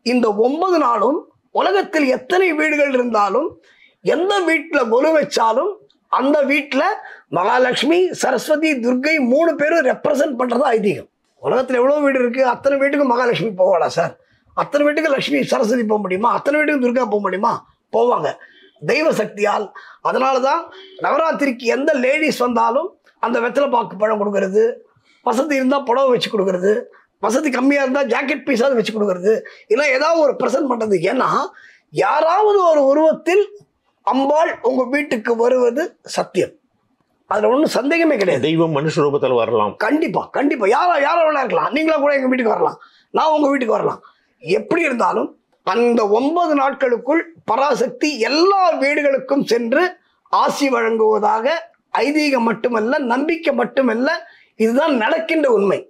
இந்த ஒன்பது நாளும் உலகத்தில் எத்தனை வீடுகள் இருந்தாலும் எந்த வீட்டில் கொலு வச்சாலும் அந்த வீட்டில் மகாலட்சுமி சரஸ்வதி துர்கை மூணு பேரும் ரெப்ரசன்ட் பண்ணுறதா ஐதீகம் உலகத்தில் எவ்வளோ வீடு இருக்குது அத்தனை வீட்டுக்கும் மகாலட்சுமி போவாளா சார் அத்தனை வீட்டுக்கு லட்சுமி சரஸ்வதி போக முடியுமா அத்தனை வீட்டுக்கு துர்கா போக முடியுமா போவாங்க தெய்வ சக்தியால் அதனால தான் நவராத்திரிக்கு எந்த லேடிஸ் வந்தாலும் அந்த வெத்தலை பாக்கு பழம் கொடுக்கறது வசதி இருந்தால் புடவை வச்சு கொடுக்கறது வசதி கம்மியாக இருந்தால் ஜாக்கெட் பீஸாவது வச்சு கொடுக்கறது இல்லை ஏதாவது ஒரு ப்ரெசன்ட் பண்ணுறது ஏன்னா யாராவது ஒரு உருவத்தில் அம்பாள் உங்கள் வீட்டுக்கு வருவது சத்தியம் அதில் ஒன்றும் சந்தேகமே கிடையாது தெய்வம் மனுஷ ரூபத்தில் வரலாம் கண்டிப்பா கண்டிப்பா யாரா யாரா வேணா இருக்கலாம் நீங்களா கூட எங்க வீட்டுக்கு வரலாம் நான் உங்க வீட்டுக்கு வரலாம் எப்படி இருந்தாலும் அந்த ஒன்பது நாட்களுக்குள் பராசக்தி எல்லா வீடுகளுக்கும் சென்று ஆசி வழங்குவதாக ஐதீகம் மட்டுமல்ல நம்பிக்கை மட்டுமல்ல இதுதான் நடக்கின்ற உண்மை